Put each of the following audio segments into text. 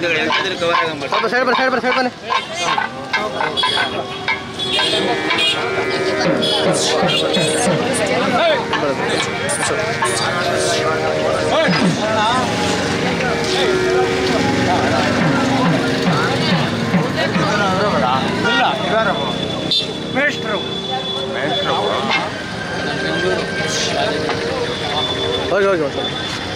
ಸ್ವಲ್ಪ ಸೈಡ್ ಬನ್ನಿ ಸೈಡ್ ಬನ್ನಿ ಸೈಡ್ ಬನ್ನಿ ಹೋಗಿ ಹೋಗಿ ಹೋಗಿ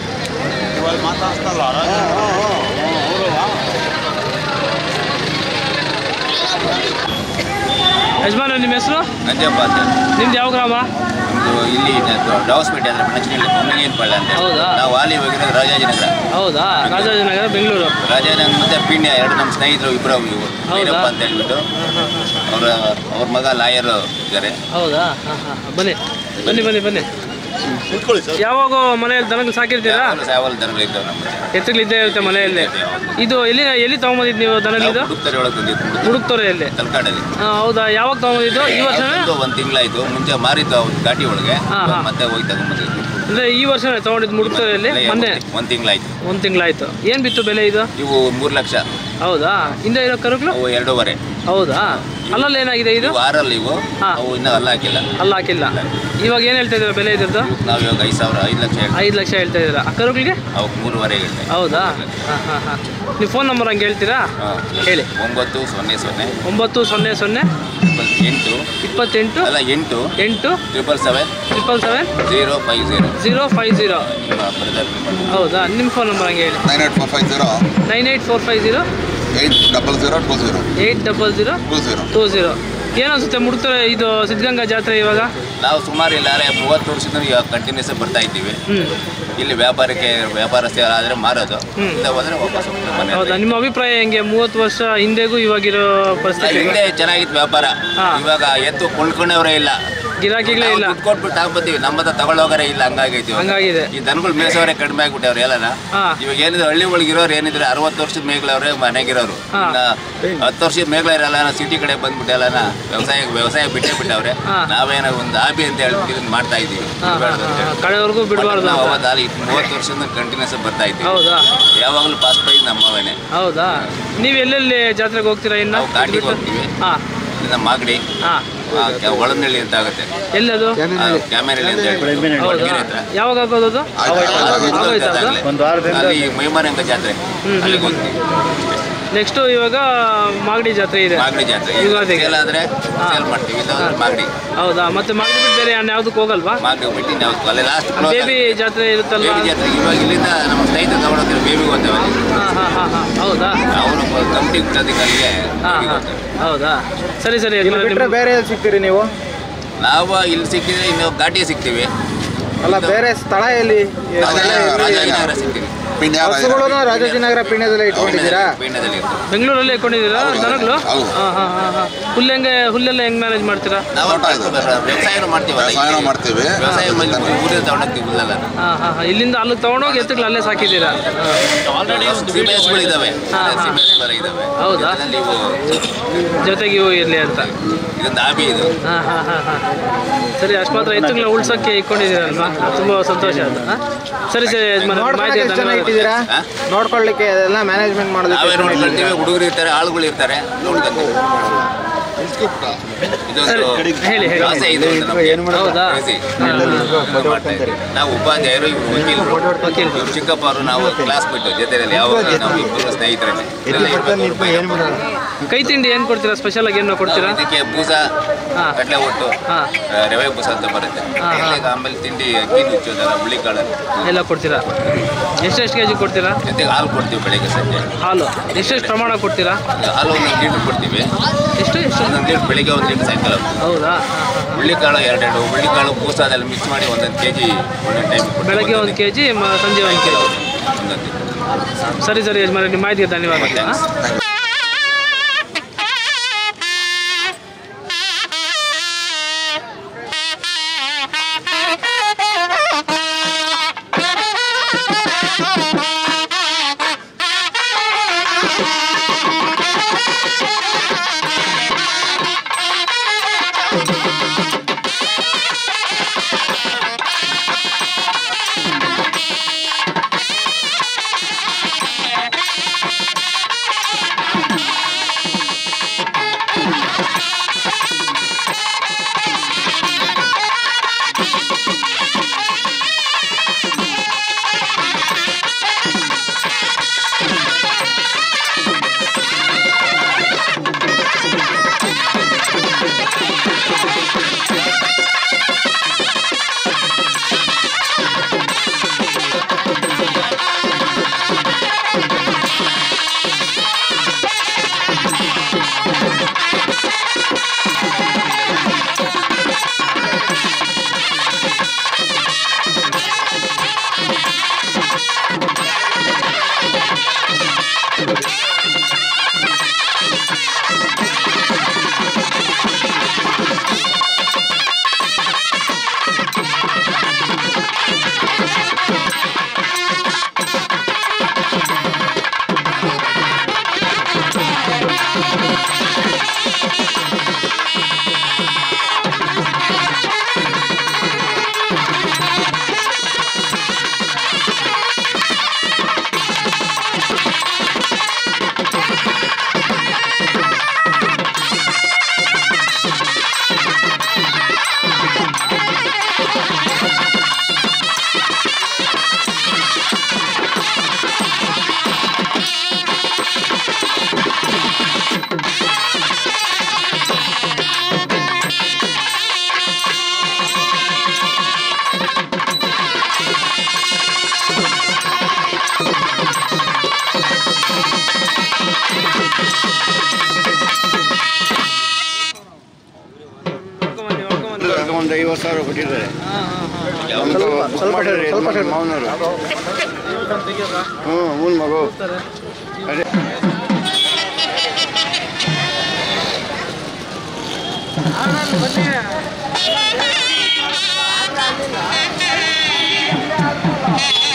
ಯಜಮಾನ ನಿಮ್ಮ ಹೆಸರು ನಂಜಪ್ಪ ಅಂತ ನಿಮ್ದು ಯಾವ ಗ್ರಾಮ ನಮ್ದು ಇಲ್ಲಿ ಡಾವಸ್ಪೇಟೆ ಅಂದ್ರೆ ಪಣಚಿನಲ್ಲಿ ಕೊಮ್ಮಗೇನಪಳ್ಳಿ ಅಂತ ಹೌದಾ? ನಾವು ವಾಲಿ ಹೋಗಿರೋದು ರಾಜಾಜಿನಗರ ಹೌದಾ ರಾಜಾಜಿನಗರ ಬೆಂಗಳೂರು ರಾಜಾಜಿನಗರ ಮತ್ತೆ ಪಿಣ್ಯ ಎರಡು ನಮ್ಮ ಸ್ನೇಹಿತರು ಇಬ್ಬರು ಇವು ಭೈರಪ್ಪ ಅಂತ ಹೇಳ್ಬಿಟ್ಟು ಅವರ ಅವ್ರ ಮಗ ಲಾಯರ್ ಇದ್ದಾರೆ ಹೌದಾ ಹಾಂ ಹಾಂ ಬನ್ನಿ ಬನ್ನಿ ಬನ್ನಿ ಬನ್ನಿ ಯಾವಾಗ ಮನೆಯಲ್ಲಿ ದನಗಳು ಸಾಕಿರ್ತೀರಾ ಯಾವಾಗಲೂ ಸಾವಲ್ ದನಗಳು ಇದ್ದಾವೆ ನಮ್ಮ ಎತ್ತುಗಳು ಇದ್ದೇ ಇರುತ್ತೆ ಮನೆಯಲ್ಲಿ ಇದು ಎಲ್ಲಿ ಎಲ್ಲಿ ತಗೊಂಬಂದಿದ್ದು ನೀವು ದನಗಳಿದು ಹುಡುಕ್ತಾರೆ ಒಳಗೆ ತಂದಿದ್ದು ಹುಡುಕ್ತೋರೆಯಲ್ಲಿ ತಲಕಾಡಲ್ಲಿ ಹಾಂ ಹೌದಾ ಯಾವಾಗ ತಗೊಂಬಂದಿದ್ದು ಈ ವರ್ಷನೇ ಒಂದು ತಿಂಗಳಾಯ್ತು ಮುಂಚೆ ಮಾರಿದ್ದು ಅವ್ರು ಘಾಟಿ ಒಳಗೆ ಹಾ, ಹಾ. ಮತ್ತೆ ಹೋಗಿ ತಗೊಂಡ್ಬಂದಿದ್ದು ಅಂದರೆ ಈ ವರ್ಷನೇ ತಗೊಂಡಿದ್ದು ಮುಡುಕ್ತೋರೆಯಲ್ಲಿ ಮೊನ್ನೆ ಒಂದು ತಿಂಗಳಾಯ್ತು ಒಂದು ತಿಂಗಳಾಯ್ತು ಏನು ಬಿತ್ತು ಬೆಲೆ ಇದು ಇವು ಮೂರು ಲಕ್ಷ ಹೌದಾ ಹಿಂದೆ ಇರೋ ಕರುಗಳು ಅವು ಎರಡೂವರೆ ಹೌದಾ ಅಲ್ಲಲ್ಲಿ ಏನಾಗಿದೆ ಇದು ಇವು ಆರಲ್ಲಿ ಇವು ಹಾ. ಅವು ಇನ್ನೂ ಅಲ್ಲ ಹಾಕಿಲ್ಲ ಅಲ್ಲ ಹಾಕಿಲ್ಲ ಇವಾಗ ಏನು ಹೇಳ್ತಾ ಇದ್ದೀರಾ ಬೆಲೆ ಇದ್ರದ್ದು ನಾವು ಇವಾಗ ಐದು ಸಾವಿರ ಐದು ಲಕ್ಷ ಹೇಳ್ತೀವಿ ಐದು ಲಕ್ಷ ಹೇಳ್ತಾ ಇದ್ದೀರಾ ಆ ಕರುಗಳಿಗೆ ಅವಕ್ಕೆ ಮೂರುವರೆ ಹೇಳ್ತೇವೆ ಹೌದಾ ಹಾಂ ಹಾಂ ಹಾಂ ನೀವು ಫೋನ್ ನಂಬರ್ ಹಂಗೆ ಹೇಳ್ತೀರಾ ಹಾಂ. ಹೇಳಿ ಒಂಬತ್ತು ಸೊನ್ನೆ ಸೊನ್ನೆ ಒಂಬತ್ತು ಸೊನ್ನೆ ಸೊನ್ನೆ ಟ್ರಿಪಲ್ ಎಂಟು ಇಪ್ಪತ್ತೆಂಟು ಅಲ್ಲ ಎಂಟು ಎಂಟು triple seven triple seven zero five zero zero five zero ನಿಮ್ಮ ಬ್ರದರ್ ಹೌದಾ ನಿಮ್ಮ ಫೋನ್ ನಂಬರ್ ಹಂಗೆ ಹೇಳಿ nine eight four five zero nine eight four five zero eight double zero two zero eight double zero two zero two zero ಏನನ್ಸುತ್ತೆ ಮುಡ್ತಾರೆ ಇದು ಸಿದ್ಧಗಂಗಾ ಜಾತ್ರೆ ಇವಾಗ ನಾವು ಸುಮಾರು ಇಲ್ಲಾರೆ ಮೂವತ್ತು ವರ್ಷದಿಂದ ಇವಾಗ ಕಂಟಿನ್ಯೂಸ್ ಬರ್ತಾ ಇದ್ದೀವಿ ಹ್ಞೂ ಇಲ್ಲಿ ವ್ಯಾಪಾರಕ್ಕೆ ವ್ಯಾಪಾರಸ್ಥರಾದರೆ ಮಾರೋದು ಹ್ಮ್. ಇಲ್ಲ ಹೋದ್ರೆ ವಾಪಸ್ ಹೋಗ್ತೀವಿ ಮನೆ ಹೌದಾ ನಿಮ್ಮ ಅಭಿಪ್ರಾಯ ಹೆಂಗೆ ಮೂವತ್ತು ವರ್ಷ ಹಿಂದೆಗೂ ಇವಾಗಿರೋ ಪರಿಸ್ಥಿತಿ ಹಿಂದೆ ಚೆನ್ನಾಗಿತ್ತು ವ್ಯಾಪಾರ ಹಾ. ಇವಾಗ ಎತ್ತು ಕೊಂಡ್ಕೊಂಡವರೇ ಇಲ್ಲ ಗಿರಾಕಿಗಳೇ ಇಲ್ಲ ದುಡ್ಡು ಕೊಟ್ಬಿಟ್ಟು ತಗೊಂಬತ್ತೀವಿ ನಮ್ಮ ಹತ್ರ ತಗೊಳ್ಳೋಗರೆ ಇಲ್ಲ ಹಂಗಾಗೈತಿ ಇವಾಗ. ಹಂಗಾಗಿದೆ ಈ ದನಗಳು ಮೇಸವರೆ ಕಡಿಮೆ ಆಗ್ಬಿಟ್ಟವ್ರೆ ಎಲ್ಲನ ಹಾ. ಇವಾಗ ಏನಿದೆ ಹಳ್ಳಿ ಒಳಗೆ ಇರೋರು ಏನಿದ್ರೆ ಅರವತ್ತು ವರ್ಷದ ಮೇಗ್ಳವ್ರೆ ಮನೆಗಿರೋರು ಹಾ. ಇನ್ನ ಹತ್ತು ವರ್ಷದ ಮೇಗ್ಳ ಇರಲ್ಲ ಸಿಟಿ ಕಡೆ ಬಂದ್ಬಿಟ್ಟು ಎಲ್ಲನ ವ್ಯವಸಾಯ ವ್ಯವಸಾಯ ಬಿಟ್ಟೇ ಬಿಟ್ಟವ್ರೆ ಹಾ. ನಾವೇನೋ ಒಂದು ಹಾಬಿ ಅಂತ ಹೇಳ್ಬಿಟ್ಟು ಇದನ್ನ ಮಾಡ್ತಾ ಇದೀವಿ ಹಾಂ ಹಾಂ ಬಿಡ್ಬಾರ್ದು ಅಂತ ಹಾಂ ಹೇಳಿ. ಕಡೆವರೆಗೂ ಬಿಡಬಾರ್ದು ನಾವು ಅಂತ ಅವತ್ತು ಅಲ್ಲಿ ಮೂವತ್ತು ವರ್ಷದಿಂದ ಕಂಟಿನ್ಯೂಸ್ ಬರ್ತಾ ಇದ್ದೀವಿ ಹೌದಾ ಯಾವಾಗಲೂ ಪಾಸ್ ಪ್ರೈಸ್ ನಮ್ಮವೇನೆ ಹೌದಾ ನೀವು ಎಲ್ಲೆಲ್ಲಿ ಜಾತ್ರೆಗೆ ಹೋಗ್ತೀರಾ ಇನ್ನು ನಾವು ಘಾಟಿಗೆ ಹೋಗ್ತೀವಿ ಹಾಂ ಇಲ್ಲಿಂದ ಮಾಗಡಿ ಹಾಂ ಆ, ಕೆ- ಒಳನಳ್ಳಿ ಅಂತ ಆಗುತ್ತೆ ಎಲ್ಲದು ಕ್ಯಾಮೆರಲ್ಲಿ ಅಂತ ಹೇಳಿ ಹೌದಾ ವಡ್ಗೆರೆ ಹತ್ರ. ಯಾವಾಗ ಆಗೋದು ಅದು ಆಗೋಯ್ತಾ ಅದು? ಒಂದು ವಾರದಿಂದ ಅಲ್ಲಿ ಮೈಮಾರಂಗ ಜಾತ್ರೆ ಹ್ಮ್. ಅಲ್ಲಿಗೆ ಹೋಗ್ತೀವಿ ನೆಕ್ಸ್ಟು ಇವಾಗ ಮಾಗಡಿ ಜಾತ್ರೆ ಇದೆ ಮಾಗಡಿ ಜಾತ್ರೆ ಯುಗಾದಿಗೆ. ಸೇಲ್ ಆದ್ರೆ ಸೇಲ್ ಮಾಡ್ತೀವಿ ಇಲ್ಲಾಂದ್ರೆ ಮಾಗಡಿ ಹೌದಾ ಮತ್ತೆ ಮಾಗಡಿ ಬಿಟ್ಟು ಬೇರೆ ಅನ್ನ ಯಾವುದಕ್ಕೆ ಹೋಗಲ್ವಾ ಮಾಗಡಿ ಬಿಟ್ಟು ನಾವು ಅಲ್ಲಿ ಲಾಸ್ಟ್ ಬೇಬಿ ಜಾತ್ರೆ ಇರುತ್ತಲ್ವಾ ಬೇಬಿ ಜಾತ್ರೆ ಇವಾಗ ಇಲ್ಲಿಂದ ನಮ್ಮ ಸ್ನೇಹಿತರು ತಗೊಂಡೋಗ್ತಾರೆ ಬೇಬಿಗೆ ಹೋಗ್ತೇವೆ ಅಲ್ಲಿ ಹಾಂ ಹಾಂ ಹಾಂ ಹಾಂ ಹೌದಾ ಅವರು ಕಮಿಟಿ ಬಿಟ್ಟೋದಕ್ಕೆ ಅಲ್ಲಿಗೆ ಹಾಂ ಬೇಬಿಗೆ ಹಾಂ ಹೋಗ್ತೇವೆ. ಹೌದಾ ಸರಿ ಸರಿ ಇಲ್ಲಿ ಯಜಮಾನ್ರೆ, ಬಿಟ್ಟರೆ ನಿಮ್ಮ- ಬೇರೆ ಎಲ್ಲಿ ಸಿಗ್ತೀರಿ ನೀವು ನಾವು ಇಲ್ಲಿ ಸಿಕ್ಕಿದ್ರೆ ಇನ್ನು ಘಾಟಿಗೆ ಸಿಗ್ತೀವಿ ಅಲ್ಲ ಬೇರೆ ಸ್ಥಳ ಎಲ್ಲಿ ರಾಜಾಜಿನಗರ ಸಿಗ್ತೀವಿ ಪಿಂಡ್ಯ ಹಸುಗಳನ್ನ ರಾಜಾಜಿನಗರ ಪಿಣ್ಯದಲ್ಲೇ ಇಟ್ಕೊಂಡಿದ್ದೀರಾ ಪೀಣ್ಯದಲ್ಲಿ ಇರ್ತವೆ ಬೆಂಗಳೂರಲ್ಲಿ ಇಟ್ಕೊಂಡಿದ್ದೀರಾ ದನಗಳು ಹೌದು. ಹಾಂ ಹಾಂ ಹಾಂ ಹಾಂ ಹುಲ್ಲು ಹೆಂಗೆ ಹುಲ್ಲೆಲ್ಲ ಹೆಂಗೆ ಮ್ಯಾನೇಜ್ ಮಾಡ್ತೀರಾ ನಾವು ತೋಟ ಇದೆ. ವ್ಯವಸಾಯನೂ ಮಾಡ್ತೀವಲ್ಲ ವ್ಯವಸಾಯನೂ ಮಾಡ್ತೀವಿ. ವ್ಯವಸಾಯ ಮಾಡಿ ಊರಿಗೆ ತಗೊಂಡೋಗ್ತೀವಿ ಹುಲ್ಲೆಲ್ಲ ಹಾಂ ಹಾಂ ಹಾಂ ಇಲ್ಲಿಂದ ಅಲ್ಲಿಗೆ ತೊಗೊಂಡೋಗಿ ಎತ್ತುಗಳು ಅಲ್ಲೇ ಸಾಕಿದ್ದೀರಾ ಆಲ್ರೆಡಿ ಸಿಮೆಸ್ಗಳು ಇದಾವೆ ಹಾ, ಹಾ. ಸಿಮೆಸ್ ಬರ ಇದಾವೆ ಹೌದಾ? ಇದರಲ್ಲಿ ಇವು ಜೊತೆಗೆ ಇವು ಇರಲಿ ಅಂತ ಇದೊಂದು ಹಾಬಿ ಇದು ಹಾಂ ಹಾಂ ಹಾಂ ಹಾಂ ಸರಿ ಅಷ್ಟು ಮಾತ್ರ ಎತ್ತುಗಳನ್ನ ಉಳ್ಸೋಕ್ಕೆ ಇಟ್ಕೊಂಡಿದ್ದೀರಲ್ವಾ ತುಂಬ ಸಂತೋಷ ಆಯ್ತು ಹಾಂ ಸರಿ ಸರಿ ಯಜಮಾನ್ರೆ, ನೋಡ್ಕೊಳಕ್ಕೆ ಮಾಹಿತಿ ಎಷ್ಟು ಜನ ಧನ್ಯವಾದ. ಇಟ್ಟಿದ್ದೀರಾ ಹಾ? ನೋಡ್ಕೊಳ್ಳಿಕ್ಕೆ ಅದೆಲ್ಲ ಮ್ಯಾನೇಜ್ಮೆಂಟ್ ನಾವೇ ಮಾಡೋದಕ್ಕೆ ನೋಡ್ಕೊಳ್ತೀವಿ ಹುಡುಗರು ಇರ್ತಾರೆ ಆಳುಗಳು ಇರ್ತಾರೆ ನೋಡ್ಕೊತೀವಿ ಇದೊಂದು ಹೇಳಿ, ಹೇಳಿ. ಆಸೆ ಇದೆ ಒಂದು ನಮ್ಗೆ. ಹೌದಾ ಆಸೆ. ಮಾಡ್ತಾ ಇದ್ದೀವಿ. ನಾವು ಉಪಾಧ್ಯಾಯರು ಇವರು ವಕೀಲರು ವಕೀಲರು. ಇವ್ರು ಚಿಕ್ಕಪ್ಪ ಅವರು ನಾವು ಕ್ಲಾಸ್ ಬಿಟ್ಟು ಜೊತೆಯಲ್ಲಿ ಯಾವಾಗ ನಾವು ಇಬ್ಬರು ಸ್ನೇಹಿತರೇ ಕೈ ತಿಂಡಿ ಏನು ಕೊಡ್ತೀರಾ ಸ್ಪೆಷಲ್ ಆಗಿ ಏನು ಕೊಡ್ತೀರಾ ಇದಕ್ಕೆ ಬೂಸ ಹಾ. ಕಡಲೆ ಒಟ್ಟು ಹಾಂ ಆ, ರವೆ ಬೂಸ ಅಂತ ಬರುತ್ತೆ ಹಾ, ಹಾ. ಎಲೆಗೆ ಆಮೇಲೆ ತಿಂಡಿ ಅಕ್ಕಿ ನುಚ್ಚೋದಲ್ಲ ಹುಳಿ ಕಾಳಲ್ಲಿ ಎಲ್ಲ ಕೊಡ್ತೀರಾ ಎಷ್ಟೆಷ್ಟು ಕೆ ಜಿ ಕೊಡ್ತೀರಾ ಜೊತೆಗೆ ಹಾಲು ಕೊಡ್ತೀವಿ ಬೆಳಿಗ್ಗೆ ಸಂಜೆ ಹಾಲು ಎಷ್ಟೆಷ್ಟು ಪ್ರಮಾಣ ಕೊಡ್ತೀರಾ ಹಾಲು ಒಂದೊಂದು ಲೀಟ್ರ್ ಕೊಡ್ತೀವಿ ಎಷ್ಟು ಎಷ್ಟು ಒಂದೊಂದು ಲೀಟ್ರ್ ಬೆಳಿಗ್ಗೆ ಒಂದು ಲೀಟ್ರ್ ಸಾಯಂಕಾಲ ಹೌದಾ ಹಾಂ ಹಾಂ ಹಾಂ ಹುಳ್ಳಿಕಾಳು ಎರಡೆರಡು ಹುಳ್ಳಿಕಾಳು ಬೂಸ ಅದೆಲ್ಲ ಮಿಕ್ಸ್ ಮಾಡಿ ಒಂದೊಂದು ಕೆ ಜಿ ಒಂದೊಂದು ಟೈಮ್ ಬೆಳಗ್ಗೆ ಒಂದು ಕೆ ಜಿ ಸಂಜೆ ಒಂದು ಕೆ ಜಿ ಒಂದೊಂದು ಸರಿ ಸರಿ ಯಜಮಾನ್ರೆ ನಿಮ್ಮ ಮಾಹಿತಿಗೆ ಧನ್ಯವಾದ ಹಾಂ ಹೊಡ್ಕೊಂಬನ್ನಿ ಹೊಡ್ಕೊಂಬನ್ನಿ ಒಂದು ಐವತ್ತು ಸಾವಿರ ಕೊಟ್ಟಿದ್ದಾರೆ ಹಾಂ ಹಾಂ ಹಾಂ ಯಾವ ಸ್ವಲ್ಪ ಸ್ವಲ್ಪ ಸರಿ, ಸ್ವಲ್ಪ ಸರಿ. ಮಾವನವರು ತೆಗಿಯೋದಾ ಹ್ಞೂ ಮೂನ್ ಮಗು ಹೋಗ್ತಾರೆ ಅದೇ ಬನ್ನಿ